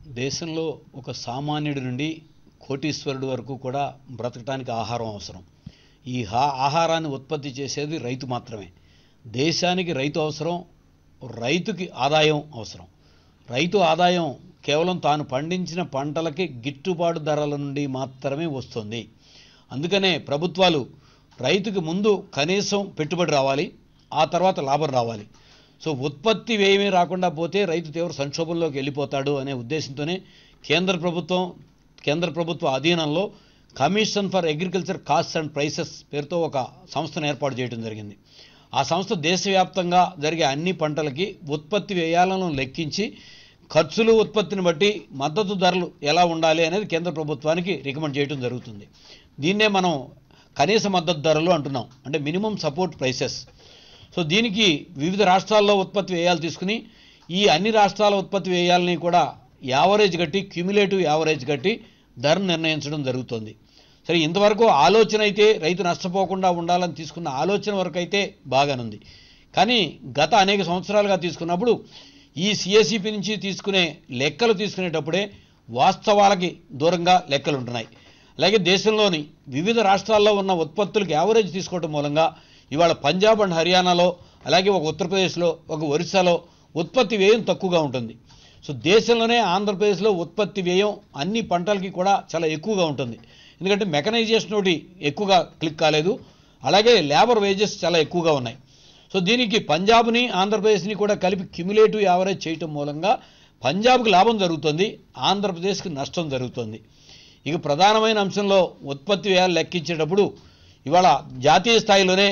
దేశంలో ఒక సామాన్యుడి నుండి కోటీశ్వరుడు వరకు కూడా బ్రతకటానికి ఆహారం అవసరం ఈ హా ఆహారాన్ని ఉత్పత్తి చేసేది రైతు మాత్రమే దేశానికి రైతు అవసరం రైతుకి ఆదాయం అవసరం రైతు ఆదాయం కేవలం తాను పండించిన పంటలకి గిట్టుబాటు ధరల నుండి మాత్రమే వస్తుంది అందుకనే ప్రభుత్వాలు రైతుకి ముందు కనీసం పెట్టుబడి రావాలి ఆ తర్వాత లాభం రావాలి సో ఉత్పత్తి వ్యయమే రాకుండా పోతే రైతు తీవ్ర సంక్షోభంలోకి వెళ్ళిపోతాడు అనే ఉద్దేశంతోనే కేంద్ర ప్రభుత్వం కేంద్ర ప్రభుత్వ అధీనంలో commission for agriculture cost and prices పేరుతో ఒక సంస్థను ఏర్పాటు చేయడం జరిగింది ఆ సంస్థ దేశవ్యాప్తంగా జరిగే అన్ని పంటలకి ఉత్పత్తి వ్యయాలను లెక్కించి ఖర్చులు ఉత్పత్తిని బట్టి మద్దతు ధరలు ఎలా ఉండాలి అనేది కేంద్ర ప్రభుత్వానికి రికమెండ్ చేయడం జరుగుతుంది దీన్నే మనం కనీస మద్దతు ధరలు అంటున్నాం అంటే మినిమం సపోర్ట్ ప్రైసెస్ సో దీనికి వివిధ రాష్ట్రాల్లో ఉత్పత్తి వ్యయాలు తీసుకుని ఈ అన్ని రాష్ట్రాల ఉత్పత్తి వ్యయాలని కూడా యావరేజ్ కట్టి క్యూములేటివ్ యావరేజ్ కట్టి ధరను నిర్ణయించడం జరుగుతుంది సరే ఇంతవరకు ఆలోచన అయితే రైతు నష్టపోకుండా ఉండాలని తీసుకున్న ఆలోచన వరకు అయితే బాగానుంది కానీ గత అనేక సంవత్సరాలుగా తీసుకున్నప్పుడు ఈ సిఎస్సిపి నుంచి తీసుకునే లెక్కలు తీసుకునేటప్పుడే వాస్తవాలకి దూరంగా లెక్కలు ఉంటున్నాయి అలాగే దేశంలోని వివిధ రాష్ట్రాల్లో ఉన్న ఉత్పత్తులకు యావరేజ్ తీసుకోవడం మూలంగా ఇవాళ పంజాబ్ అండ్ హర్యానాలో అలాగే ఒక ఉత్తరప్రదేశ్లో ఒక ఒరిస్సాలో ఉత్పత్తి వ్యయం తక్కువగా ఉంటుంది సో దేశంలోనే ఆంధ్రప్రదేశ్లో ఉత్పత్తి వ్యయం అన్ని పంటలకి కూడా చాలా ఎక్కువగా ఉంటుంది ఎందుకంటే మెకనైజేషన్ ఒకటి ఎక్కువగా క్లిక్ కాలేదు అలాగే లేబర్ వేజెస్ చాలా ఎక్కువగా ఉన్నాయి సో దీనికి పంజాబ్ని ఆంధ్రప్రదేశ్ని కూడా కలిపి క్యుములేటివ్ యావరేజ్ చేయటం మూలంగా పంజాబ్కి లాభం జరుగుతుంది ఆంధ్రప్రదేశ్కి నష్టం జరుగుతుంది ఇక ప్రధానమైన అంశంలో ఉత్పత్తి వ్యయాలు లెక్కించేటప్పుడు ఇవాళ జాతీయ స్థాయిలోనే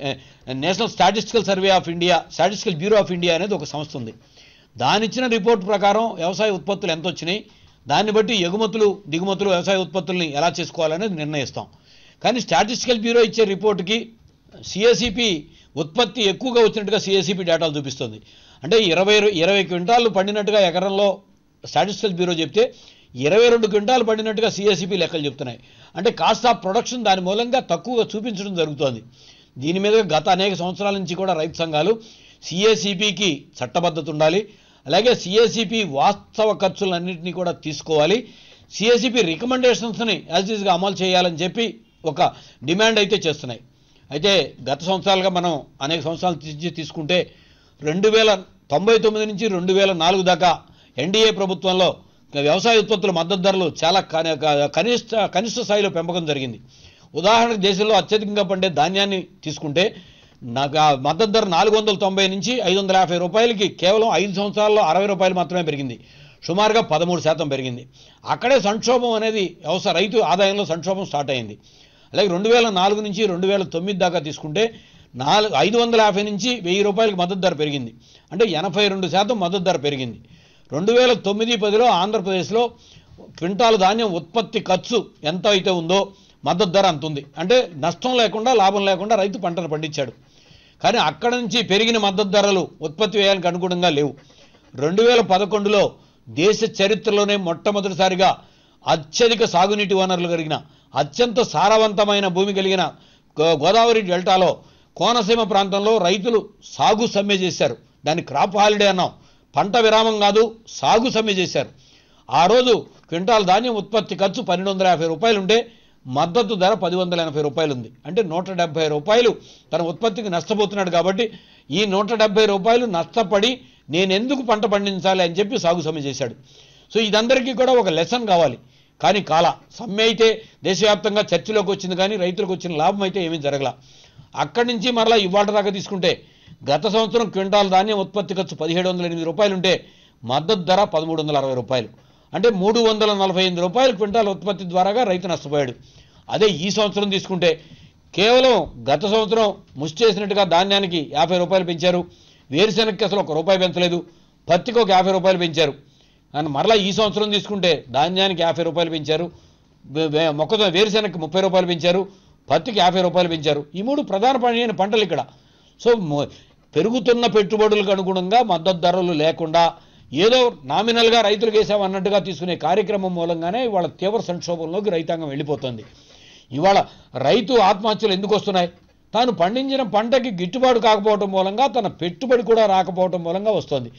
national statistical survey of India statistical bureau of India అనేది ఒక సంస్థ ఉంది దానిచ్చిన రిపోర్ట్ ప్రకారం వ్యవసాయ ఉత్పత్తులు ఎంత వచ్చినాయి దాన్ని బట్టి ఎగుమతులు దిగుమతులు వ్యవసాయ ఉత్పత్తుల్ని ఎలా చేసుకోవాలనేది నిర్ణయిస్తాం కానీ స్టాటిస్టికల్ బ్యూరో ఇచ్చే రిపోర్ట్కి సిఎస్సిపి ఉత్పత్తి ఎక్కువగా వచ్చినట్టుగా సిఎస్సిపి డేటాలు చూపిస్తుంది అంటే ఇరవై ఇరవై క్వింటాలు పండినట్టుగా ఎకరంలో స్టాటిస్టికల్ బ్యూరో చెప్తే ఇరవై రెండు క్వింటాలు పండినట్టుగా సిఎస్సిపి లెక్కలు చెప్తున్నాయి అంటే కాస్ట్ ఆఫ్ ప్రొడక్షన్ దాని మూలంగా తక్కువగా చూపించడం జరుగుతోంది దీని మీద గత అనేక సంవత్సరాల నుంచి కూడా రైతు సంఘాలు సిఏసిపికి చట్టబద్ధత ఉండాలి అలాగే సిఏసిపి వాస్తవ ఖర్చులన్నింటినీ కూడా తీసుకోవాలి సిఏసిపి రికమెండేషన్స్ని యాజ్ ఈజ్గా అమలు చేయాలని చెప్పి ఒక డిమాండ్ అయితే చేస్తున్నాయి అయితే గత సంవత్సరాలుగా మనం అనేక సంవత్సరాల నుంచి తీసుకుంటే రెండు వేల తొంభై తొమ్మిది నుంచి రెండు వేల నాలుగు దాకా ఎన్డీఏ ప్రభుత్వంలో వ్యవసాయ ఉత్పత్తుల మద్దతు ధరలు చాలా కని- క- కనిష్ట కనిష్ట స్థాయిలో పెంపకం జరిగింది ఉదాహరణకు దేశంలో అత్యధికంగా పండే ధాన్యాన్ని తీసుకుంటే నాకు ఆ మద్దతు ధర నాలుగు వందల తొంభై నుంచి ఐదు వందల యాభై రూపాయలకి కేవలం ఐదు సంవత్సరాల్లో అరవై రూపాయలు మాత్రమే పెరిగింది సుమారుగా పదమూడు శాతం పెరిగింది అక్కడే సంక్షోభం అనేది వ్యవసాయ రైతు ఆదాయంలో సంక్షోభం స్టార్ట్ అయింది అలాగే రెండు వేల నాలుగు నుంచి రెండు వేల తొమ్మిది దాకా తీసుకుంటే నాలుగు ఐదు వందల యాభై నుంచి వెయ్యి రూపాయలకి మద్దతు ధర పెరిగింది అంటే ఎనభై రెండు శాతం మద్దతు ధర పెరిగింది రెండు వేల తొమ్మిది పదిలో ఆంధ్రప్రదేశ్లో క్వింటాలు ధాన్యం ఉత్పత్తి ఖర్చు ఎంత అయితే ఉందో మద్దతు ధర అంత ఉంది అంటే నష్టం లేకుండా లాభం లేకుండా రైతు పంటను పండించాడు కానీ అక్కడ నుంచి పెరిగిన మద్దతు ధరలు ఉత్పత్తి వ్యయానికి అనుగుణంగా లేవు రెండు వేల పదకొండులో దేశ చరిత్రలోనే మొట్టమొదటిసారిగా అత్యధిక సాగునీటి వనరులు కలిగిన అత్యంత సారవంతమైన భూమి కలిగిన గో- గోదావరి డెల్టాలో కోనసీమ ప్రాంతంలో రైతులు సాగు సమ్మె చేశారు దాన్ని క్రాప్ హాలిడే అన్నాం పంట విరామం కాదు సాగు సమ్మె చేశారు ఆ రోజు క్వింటాల్ ధాన్యం ఉత్పత్తి ఖర్చు పన్నెండు వందల యాభై రూపాయలు ఉంటే మద్దతు ధర పది వందల ఎనభై రూపాయలు ఉంది అంటే నూట డెబ్బై రూపాయలు తన ఉత్పత్తికి నష్టపోతున్నాడు కాబట్టి ఈ నూట డెబ్బై రూపాయలు నష్టపడి నేను ఎందుకు పంట పండించాలి అని చెప్పి సాగు సమ్మె చేశాడు సో ఇదందరికీ కూడా ఒక లెసన్ కావాలి కానీ కాల సమ్మె అయితే దేశవ్యాప్తంగా చర్చలోకి వచ్చింది కానీ రైతులకు వచ్చిన లాభం అయితే ఏమీ జరగల అక్కడి నుంచి మరలా ఇవాళ దాకా తీసుకుంటే గత సంవత్సరం క్వింటాల్ ధాన్యం ఉత్పత్తి ఖర్చు పదిహేడు వందల ఎనిమిది రూపాయలు ఉంటే మద్దతు ధర పదమూడు వందల అరవై రూపాయలు అంటే మూడు వందల నలభై ఎనిమిది రూపాయలు క్వింటాల్ ఉత్పత్తి ద్వారాగా రైతు నష్టపోయాడు అదే ఈ సంవత్సరం తీసుకుంటే కేవలం గత సంవత్సరం ముష్టి చేసినట్టుగా ధాన్యానికి యాభై రూపాయలు పెంచారు వేరుశెనగకి అసలు ఒక రూపాయి పెంచలేదు పత్తికి ఒక యాభై రూపాయలు పెంచారు కానీ మరలా ఈ సంవత్సరం తీసుకుంటే ధాన్యానికి యాభై రూపాయలు పెంచారు వే- వే- మొక్కజొన్న వేరుశెనగకి ముప్పై రూపాయలు పెంచారు పత్తికి యాభై రూపాయలు పెంచారు ఈ మూడు ప్రధాన పండిన పంటలు ఇక్కడ సో మొ- పెరుగుతున్న పెట్టుబడులకు అనుగుణంగా మద్దతు ధరలు లేకుండా ఏదో నామినల్గా రైతులకు వేసామన్నట్టుగా తీసుకునే కార్యక్రమం మూలంగానే ఇవాళ తీవ్ర సంక్షోభంలోకి రైతాంగం వెళ్ళిపోతుంది ఇవాళ రైతు ఆత్మహత్యలు ఎందుకు వస్తున్నాయి తాను పండించిన పంటకి గిట్టుబాటు కాకపోవటం మూలంగా తన పెట్టుబడి కూడా రాకపోవటం మూలంగా వస్తుంది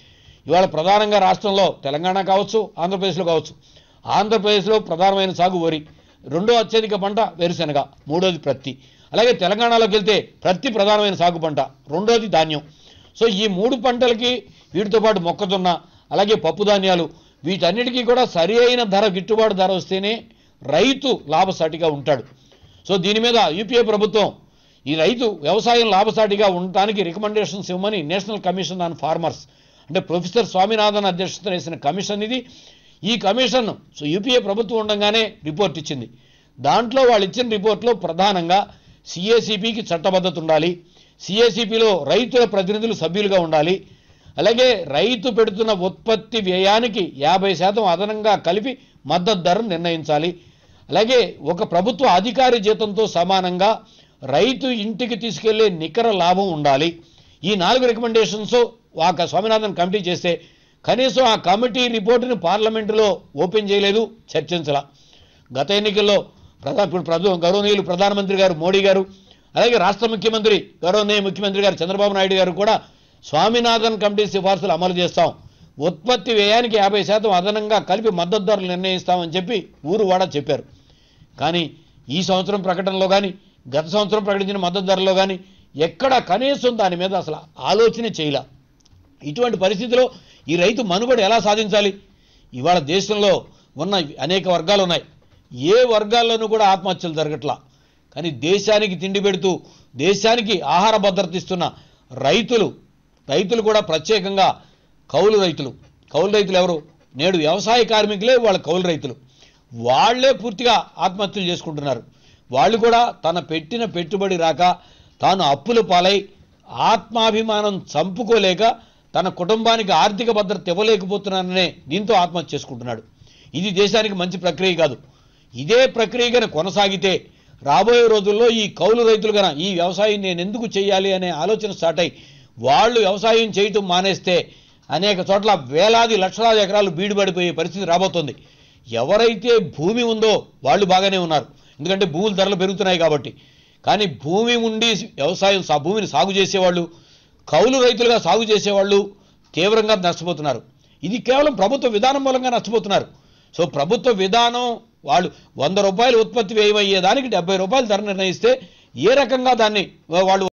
ఇవాళ ప్రధానంగా రాష్ట్రంలో తెలంగాణ కావచ్చు ఆంధ్రప్రదేశ్లో కావచ్చు ఆంధ్రప్రదేశ్లో ప్రధానమైన సాగు వరి రెండో అత్యధిక పంట వేరుశెనగ మూడోది ప్రత్తి అలాగే తెలంగాణలోకి వెళ్తే ప్రత్తి ప్రధానమైన సాగు పంట రెండోది ధాన్యం సో ఈ మూడు పంటలకి వీటితో పాటు మొక్కజొన్న అలాగే పప్పు ధాన్యాలు వీటన్నిటికీ కూడా సరి అయిన ధర గిట్టుబాటు ధర వస్తేనే రైతు లాభసాటిగా ఉంటాడు సో దీని మీద యూపీఏ ప్రభుత్వం ఈ రైతు వ్యవసాయం లాభసాటిగా ఉండటానికి రికమెండేషన్స్ ఇవ్వమని నేషనల్ కమిషన్ ఆన్ ఫార్మర్స్ అంటే ప్రొఫెసర్ స్వామినాథన్ అధ్యక్షతన వేసిన కమిషన్ ఇది ఈ కమిషన్ సో యూపీఏ ప్రభుత్వం ఉండగానే రిపోర్ట్ ఇచ్చింది దాంట్లో వాళ్ళు ఇచ్చిన రిపోర్ట్లో ప్రధానంగా సిఏసిపికి చట్టబద్ధత ఉండాలి సిఏసిపిలో రైతుల ప్రతినిధులు సభ్యులుగా ఉండాలి అలాగే రైతు పెడుతున్న ఉత్పత్తి వ్యయానికి యాభై శాతం అదనంగా కలిపి మద్దతు ధరను నిర్ణయించాలి అలాగే ఒక ప్రభుత్వ అధికారి జీతంతో సమానంగా రైతు ఇంటికి తీసుకెళ్లే నికర లాభం ఉండాలి ఈ నాలుగు రికమెండేషన్స్ ఆ స్వామినాథన్ కమిటీ చేస్తే కనీసం ఆ కమిటీ రిపోర్టుని పార్లమెంటులో ఓపెన్ చేయలేదు చర్చించలా గత ఎన్నికల్లో ప్రధా ఇప్పుడు ప్రధు గౌరవనీయులు ప్రధానమంత్రి గారు మోడీ గారు అలాగే రాష్ట్ర ముఖ్యమంత్రి గౌరవనీయ ముఖ్యమంత్రి గారు చంద్రబాబు నాయుడు గారు కూడా స్వామినాథన్ కమిటీ సిఫార్సులు అమలు చేస్తాం ఉత్పత్తి వ్యయానికి యాభై శాతం అదనంగా కలిపి మద్దతు ధరలు నిర్ణయిస్తామని చెప్పి ఊరు వాడ చెప్పారు కానీ ఈ సంవత్సరం ప్రకటనలో కానీ గత సంవత్సరం ప్రకటించిన మద్దతు ధరలో కానీ ఎక్కడ కనీసం దాని మీద అసలు ఆలోచన చేయలే ఇటువంటి పరిస్థితిలో ఈ రైతు మనుగడ ఎలా సాధించాలి ఇవాళ దేశంలో ఉన్న అనేక వర్గాలు ఉన్నాయి ఏ వర్గాల్లోనూ కూడా ఆత్మహత్యలు జరగట్లా కానీ దేశానికి తిండి పెడుతూ దేశానికి ఆహార భద్రత ఇస్తున్న రైతులు రైతులు కూడా ప్రత్యేకంగా కౌలు రైతులు కౌలు రైతులు ఎవరు నేడు వ్యవసాయ కార్మికులే వాళ్ళ కౌలు రైతులు వాళ్ళే పూర్తిగా ఆత్మహత్యలు చేసుకుంటున్నారు వాళ్ళు కూడా తన పెట్టిన పెట్టుబడి రాక తాను అప్పుల పాలై ఆత్మాభిమానం చంపుకోలేక తన కుటుంబానికి ఆర్థిక భద్రత ఇవ్వలేకపోతున్నాననే దీంతో ఆత్మహత్య చేసుకుంటున్నాడు ఇది దేశానికి మంచి ప్రక్రియ కాదు ఇదే ప్రక్రియ కనుక కొనసాగితే రాబోయే రోజుల్లో ఈ కౌలు రైతులు కన ఈ వ్యవసాయం నేను ఎందుకు చేయాలి అనే ఆలోచన స్టార్ట్ అయ్యి వాళ్ళు వ్యవసాయం చేయటం మానేస్తే అనేక చోట్ల వేలాది లక్షలాది ఎకరాలు బీడుపడిపోయే పరిస్థితి రాబోతోంది ఎవరైతే భూమి ఉందో వాళ్ళు బాగానే ఉన్నారు ఎందుకంటే భూముల ధరలు పెరుగుతున్నాయి కాబట్టి కానీ భూమి ఉండి వ్యవసాయం సా- భూమిని సాగు చేసేవాళ్ళు కౌలు రైతులుగా సాగు చేసేవాళ్ళు తీవ్రంగా నష్టపోతున్నారు ఇది కేవలం ప్రభుత్వ విధానం మూలంగా నష్టపోతున్నారు సో ప్రభుత్వ విధానం వాళ్ళు వంద రూపాయలు ఉత్పత్తి వ్యయమయ్యే దానికి డెబ్బై రూపాయలు ధర నిర్ణయిస్తే ఏ రకంగా దాన్ని వాళ్ళు